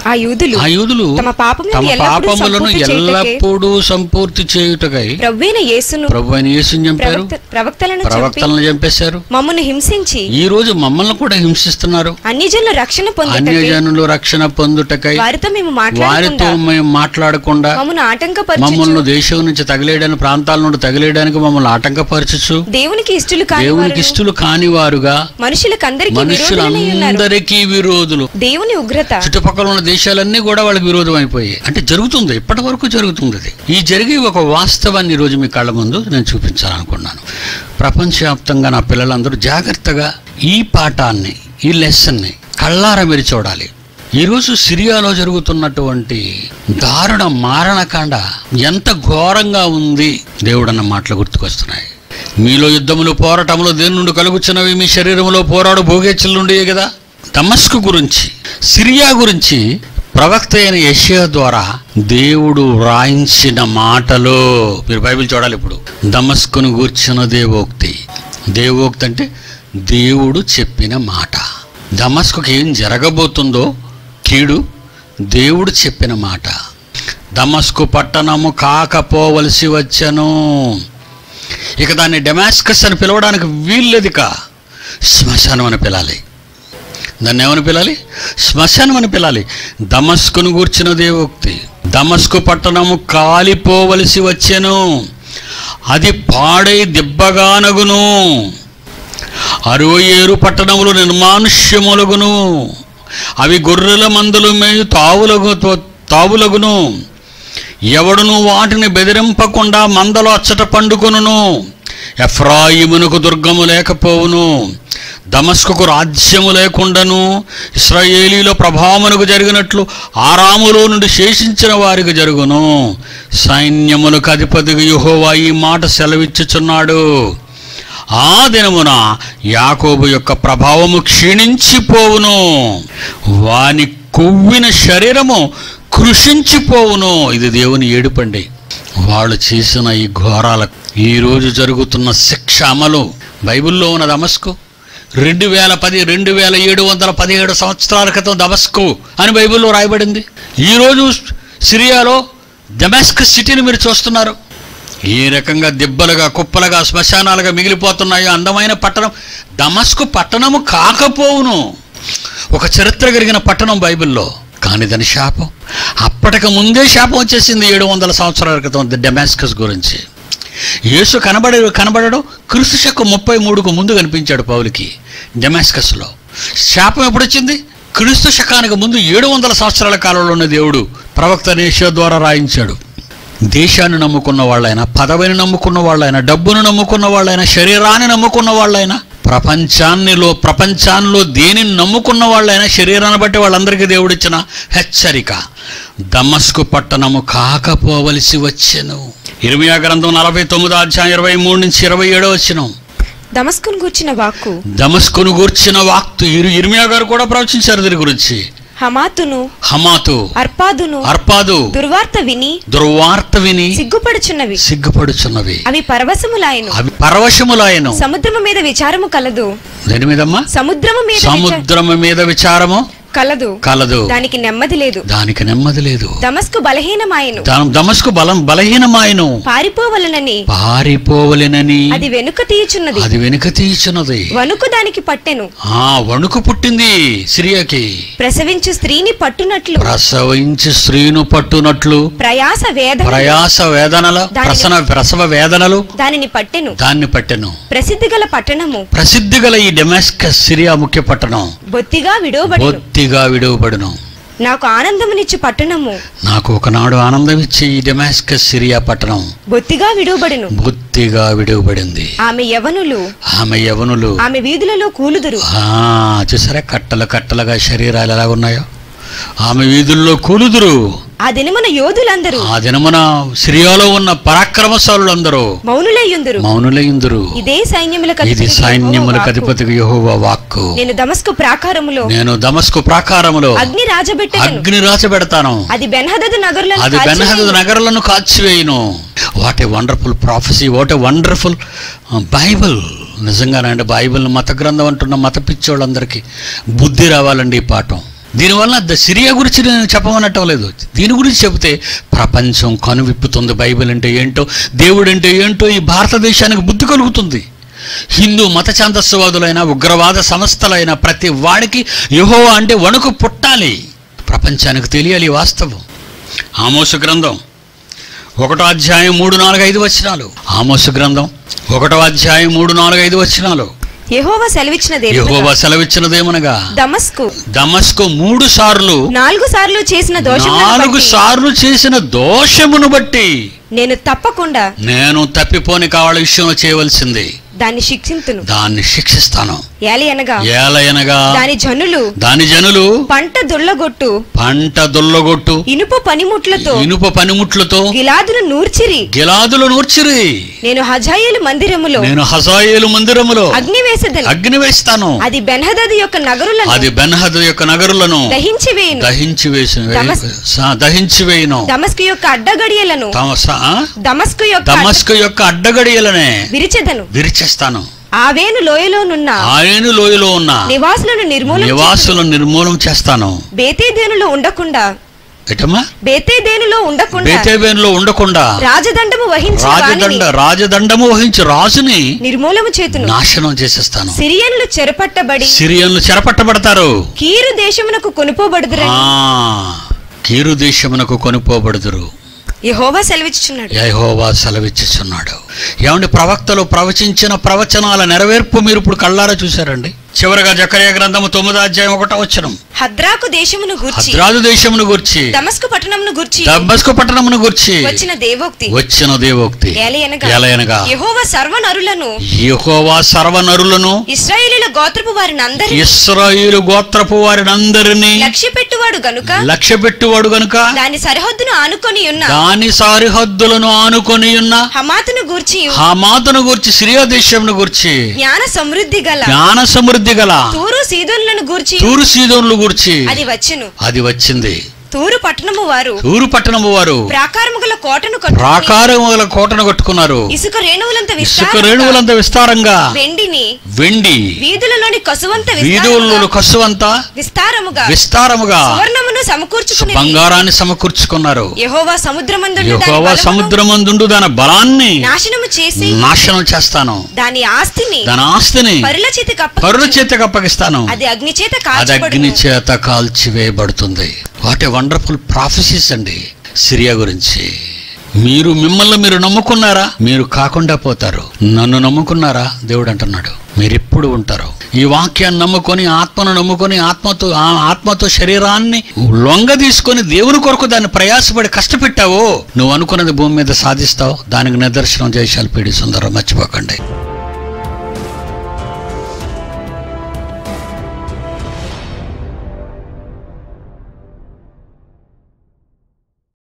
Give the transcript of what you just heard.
ఆ యూదులు ఆ యూదులు తమ పాపములను తమ ఎల్లప్పుడూ పాపములను సంపూర్తి చేయుటకై ఎల్లప్పుడూ సంపూర్తి చేయుటకై ప్రవ్వైన యేసును ప్రభు అయిన యేసుని చంపారు ప్రవక్త ప్రవక్తలను చంపి ప్రవక్తలను చంపేశారు మమ్మల్ని హింసించి ఈ రోజు మమ్మల్ని కూడా హింసిస్తున్నారు అన్యజనుల రక్షణ పొందుటకై అన్యజనులు రక్షణ పొందుటకై వారితో మేము వారితో మాట్లాడకుండా మేము మాట్లాడకుండా మమ్మల్ని ఆటంకపరచు మమ్మల్ని దేశం నుంచి తగిలేయడానికి ప్రాంతాల నుండి తగిలేయడానికి మమ్మల్ని ఆటంకపరచచ్చు దేవునికి ఇష్టలు కాని దేవునికి వారును, ఇష్టలు కానివారుగా మనుషులకందరికీ విరోధులై ఉన్నారు మనుషులందరికీ విరోధులు దేవుని ఉగ్రత చుట్టుపక్కల ఉన్న దేశాలన్నీ కూడా వాళ్ళకి విరోధం అయిపోయాయి అంటే జరుగుతుంది ఇప్పటి వరకు జరుగుతుంది అది ఈ జరిగే ఒక వాస్తవాన్ని ఈ రోజు మీ కళ్ళ ముందు నేను చూపించాలనుకున్నాను ప్రపంచవ్యాప్తంగా నా పిల్లలందరూ జాగ్రత్తగా ఈ పాఠాన్ని ఈ లెసన్ని కళ్ళార మీరు చూడాలి ఈరోజు సిరియాలో జరుగుతున్నటువంటి దారుణ మారణకాండ ఎంత ఘోరంగా ఉంది దేవుడన్న మాటలు గుర్తుకొస్తున్నాయి మీలో యుద్ధములు పోరాటములు దేని నుండి కలుగుచున్నవి మీ శరీరంలో పోరాడు భోగేచ్చుల నుండి కదా దమస్కు గురించి సిరియా గురించి ప్రవక్త అయిన యెషయా ద్వారా దేవుడు వ్రాయించిన మాటలు మీరు బైబిల్ చూడాలి ఇప్పుడు దమస్కును గూర్చిన దేవోక్తి దేవోక్తి అంటే దేవుడు చెప్పిన మాట దమస్కుకి ఏం జరగబోతుందో కీడు దేవుడు చెప్పిన మాట దమస్కు పట్టణము కాకపోవలసి వచ్చను ఇక దాన్ని డెమాస్కస్ అని పిలవడానికి వీల్లేదిక శ్మశానం అని పిలాలి దాన్ని ఏమని పిలాలి శ్మశానం అని పిలాలి దమస్కును గూర్చిన దేవోక్తి దమస్కు పట్టణము కాలిపోవలసి వచ్చెను అది పాడై దిబ్బగానగును అరవై ఏరు పట్టణములు నిర్మానుష్యములగును అవి గొర్రెల మందులు మేయు తావులగు తావులగును ఎవడును వాటిని బెదిరింపకుండా మందలు అచ్చట పండుకొనును ఎఫ్రాయిమునకు దుర్గము లేకపోవును దమస్కుకు రాజ్యము లేకుండాను ఇస్రాయేలీలో ప్రభావమునకు జరిగినట్లు ఆరాములో నుండి శేషించిన వారికి జరుగును సైన్యములకు అధిపతిగా యెహోవా ఈ మాట సెలవిచ్చుచున్నాడు ఆ దినమున యాకోబు యొక్క ప్రభావము క్షీణించిపోవును వాని కొవ్విన శరీరము కృషించిపోవును ఇది దేవుని ఏడుపండి వాళ్ళు చేసిన ఈ ఘోరాలకు ఈరోజు జరుగుతున్న శిక్ష అమలు బైబిల్లో ఉన్న దమస్కు రెండు వేల పది రెండు వేల ఏడు వందల పదిహేడు సంవత్సరాల క్రితం దమస్కు అని బైబిల్లో రాయబడింది ఈరోజు సిరియాలో దమాస్కస్ సిటీని మీరు చూస్తున్నారు ఏ రకంగా దిబ్బలుగా కుప్పలుగా శ్మశానాలుగా మిగిలిపోతున్నాయో అందమైన పట్టణం దమస్కు పట్టణము కాకపోవును ఒక చరిత్ర కలిగిన పట్టణం బైబిల్లో కానీ దాని శాపం అప్పటికి ముందే శాపం వచ్చేసింది ఏడు వందల సంవత్సరాల క్రితం డెమాస్కస్ గురించి యేసు కనబడే కనబడడం క్రీస్తు శకం ముప్పై మూడుకు ముందు కనిపించాడు పౌలికి డెమాస్కస్లో శాపం ఎప్పుడు వచ్చింది క్రీస్తు శకానికి ముందు ఏడు వందల సంవత్సరాల కాలంలో ఉన్న దేవుడు ప్రవక్త నేష ద్వారా రాయించాడు దేశాన్ని నమ్ముకున్న వాళ్ళైనా పదవిని నమ్ముకున్న వాళ్ళైనా డబ్బును నమ్ముకున్న వాళ్ళైనా శరీరాన్ని నమ్ముకున్న వాళ్ళైనా ప్రపంచాన్నిలో ప్రపంచాన్నిలో దేనిని నమ్ముకున్న వాళ్ళైనా శరీరాన్ని బట్టి వాళ్ళందరికీ దేవుడిచ్చిన హెచ్చరిక దమస్కు పట్టణము కాకపోవలసి వచ్చెను ఇరవై గ్రంథం నలభై తొమ్మిదో అధ్యాయం ఇరవై మూడు నుంచి ఇరవై ఏడో వచ్చిన దమస్కును గూర్చిన వాక్కు దమస్కును గూర్చిన వాక్తు ఇరు ఇర్మియా గారు కూడా ప్రవచించారు దీని గురించి హమాతును హమాతు అర్పాదును అర్పాదు దుర్వార్త విని దుర్వార్త విని సిగ్గుపడుచున్నవి సిగ్గుపడుచున్నవి అవి పరవశములాయను అవి పరవశములాయను సముద్రము మీద విచారము కలదు దేని మీదమ్మా సముద్రము మీద విచా- సముద్రము మీద విచారము కలదు కలదు దానికి నెమ్మది లేదు దానికి నెమ్మది లేదు దమస్కు బలహీనమాయను దా- దమస్కు బలం బలహీనమాయను పారిపోవలనని పారిపోవలెనని అది వెనుక తీయుచున్నది అది వెనుక తీయుచున్నది వణుకు దానికి పట్టెను ఆ వణుకు పుట్టింది సిరియాకి ప్రసవించు స్త్రీని పట్టునట్లు ప్రసవించి స్త్రీను పట్టునట్లు ప్రయాస వేద ప్రయాస వేదనలు ప్రసన ప్రసవ వేదనలు దానిని పట్టెను దాన్ని పట్టెను ప్రసిద్ధి గల పట్టణము ప్రసిద్ధి గల ఈ డెమాస్కస్ సిరియా ముఖ్య పట్టణం బొత్తిగా విడవబడును బొత్తిగా విడువబడును నాకు ఆనందమునిచ్చు పట్టణము నాకు ఒకనాడు ఆనందం ఇచ్చే ఈ డెమాస్కస్ సిరియా పట్టణం బొత్తిగా విడవబడును బొత్తిగా విడువబడింది ఆమె యవనులు ఆమె యవనులు ఆమె వీధులలో కూలుదురు ఆ, చూసారా కట్టలు కట్టలుగా శరీరాలు ఎలా ఉన్నాయో ఆమె వీధుల్లో కూలుదురు ఆ దినమున యోధులందరూ ఆ దినమున సిరియాలో ఉన్న పరాక్రమశాలులందరూ మౌనులయ్యుందురు మౌనులైందురు ఇదే సైన్యములకు ఇది అధిపతికి సైన్యములకు యెహోవా వాక్కు. అధిపతికి యెహోవా వాక్కు నేను దమస్కు ప్రాకారములో నేను దమస్కు ప్రాకారములో అగ్ని రాజబెట్టెను అగ్ని రాచబెడతాను అది బెన్హదదు నగరులను అది బెన్హదు కాల్చివేయును. నగరాలను కాల్చివేయును what a wonderful prophecy what a wonderful Bible నిజంగానండి బైబిల్ మత గ్రంథం అంటున్న మత పిచ్చోళ్ళందరికీ బుద్ధి రావాలండి ఈ పాఠం దీనివల్ల ద సిరియా గురించి నేను చెప్పమనటం లేదు దీని గురించి చెబితే ప్రపంచం కనువిప్పుతుంది బైబిల్ అంటే ఏంటో దేవుడు అంటే ఏంటో ఈ భారతదేశానికి బుద్ధి కలుగుతుంది హిందూ మత ఛాందస్యవాదులైన ఉగ్రవాద సంస్థలైన ప్రతి వాడికి యహో అంటే వణుకు పుట్టాలి ప్రపంచానికి తెలియాలి ఈ వాస్తవం ఆమోసు గ్రంథం ఒకటో అధ్యాయం మూడు నాలుగు ఐదు వచనాలు ఆమోసు గ్రంథం ఒకటో అధ్యాయం మూడు నాలుగు ఐదు వచనాలు యెహోవా సెలవిచ్చినదే యెహోవా సెలవిచ్చినదేమనగా దమస్కు దమస్కు మూడు సార్లు నాలుగు సార్లు చేసిన దోషం నాలుగు సార్లు చేసిన దోషమును బట్టి నేను తప్పకుండా నేను తప్పిపోని కావాల విషయంలో చేయవలసింది దాన్ని శిక్షింతును దాన్ని శిక్షిస్తాను ఏలి అనగా ఏలయనగా దాని జనులు దాని జనులు పంట దుల్లగొట్టు పంట దుల్లగొట్టు ఇనుప పనిముట్లతో ఇనుప పనిముట్లతో గిలాదును నూర్చిరి గిలాదులు నూర్చిరి నేను హజాయేలు మందిరములో నేను హజాయేలు మందిరములో అగ్ని వేసదను అగ్ని వేస్తాను అది బెన్హదది యొక్క నగరులను అది బెన్హద్ యొక్క నగరులను దహించి వేయును దహించి వేసి దమస్- స- దహించి వేయును దమస్కు యొక్క అడ్డగడియలను తమ స- ఆ? దమస్కు యొక్క దమస్కు యొక్క అడ్డగడియలనే విరిచెదను విరిచేస్తాను ఆవేను లోయలోనున్న ఆయన లోయలో ఉన్న నివాసులను నిర్మూలన నివాసులను నిర్మూలం చేస్తాను బేతేదేనులో ఉండకుండా ఎటమ్మా బేతేదేనులో ఉండకుండా బేతేబేన్లో ఉండకుండా రాజదండము వహించిన రాజదండ వానిని రాజదండము వహించి రాజుని నిర్మూలము చేతును నాశనం చేసేస్తాను సిరియన్లు చెరపట్టబడి సిరియన్లు చెరపట్టబడతారు కీరు దేశమునకు కొనుపోబడుదురని ఆ కీరు దేశమునకు కొనుక్కోబడుదురు యెహోవా సెలవిచ్చుచున్నాడు యహోవా సెలవిచ్చుచున్నాడు ఏమండి ప్రవక్తలు ప్రవచించిన ప్రవచనాల నెరవేర్పు మీరు ఇప్పుడు కళ్ళారా చూశారండి చివరగా జకర్య గ్రంథము తొమ్మిదో అధ్యాయం ఒకటో వచనం హద్రాకు దేశమును గూర్చి హద్రాజు దేశమును గుర్చి దమస్కు పట్టణమును గూర్చి దబ్బస్కు పట్టణమును గుర్చి వచ్చిన దేవోక్తి వచ్చిన దేవోక్తి ఏలయనగా ఏలయనగా యెహోవా సర్వనరులను యెహోవా సర్వనరులను ఇశ్రాయేలీల గోత్రపు వారిని అందరినీ ఇస్రాయేలు గోత్రపు వారినందరినీ లక్ష్య పెట్టువాడు గనుక లక్ష్య పెట్టువాడు గనుక దాని సరిహద్దును ఆనుకొని ఉన్న దాని సరిహద్దులను ఆనుకొని ఉన్న హమాతును గూర్చి హమాతును గుర్చి సిరియా దేశమును గుర్చి జ్ఞాన సమృద్ధి గల జ్ఞాన సమృద్ధి గల తూరు సీదోనులను గూర్చి తూరు సీదోన్లు గుర్చి అది వచ్చును అది వచ్చింది తూరు పట్టణము వారు తూరు పట్టణము వారు ప్రాకారము గల కోటను కట్టుకుని ప్రాకారముల కోటను కట్టుకున్నారు ఇసుక రేణువులంత ఇసుక విస్తారంగా రేణువులంత విస్తారంగా వెండిని వెండి వీధులలోని కసువంత వీధులలో విస్తారముగా- కసువంతా విస్తారముగా విస్తారముగా సువర్ణమును సమకూర్చుకుని బంగారాన్ని సమకూర్చుకున్నారు యెహోవా సముద్రమందుండు దాని యెహోవా బలమును సముద్రమందుండు దాని బలాన్ని నాశనము చేసి నాశనం చేస్తాను దాని ఆస్తిని దాని ఆస్తిని పరుల చేతికి పరుల అప్పగించును. చేతికి అప్పగిస్తాను అది అగ్ని చేత అది అగ్ని కాల్చబడును చేత కాల్చివేయబడుతుంది వాట్ ఏ వండర్ఫుల్ ప్రాఫెసీస్ అండి సిరియా గురించి మీరు మిమ్మల్ని మీరు నమ్ముకున్నారా మీరు కాకుండా పోతారు నన్ను నమ్ముకున్నారా దేవుడు అంటున్నాడు మీరు ఎప్పుడు ఉంటారు ఈ వాక్యాన్ని నమ్ముకొని ఆత్మను నమ్ముకొని ఆత్మతో ఆ ఆత్మతో శరీరాన్ని లొంగ తీసుకొని దేవుని కొరకు దాన్ని ప్రయాసపడి కష్టపెట్టావో నువ్వు అనుకున్నది భూమి మీద సాధిస్తావు దానికి నిదర్శనం జయశాలి పీడి సుందరం మర్చిపోకండి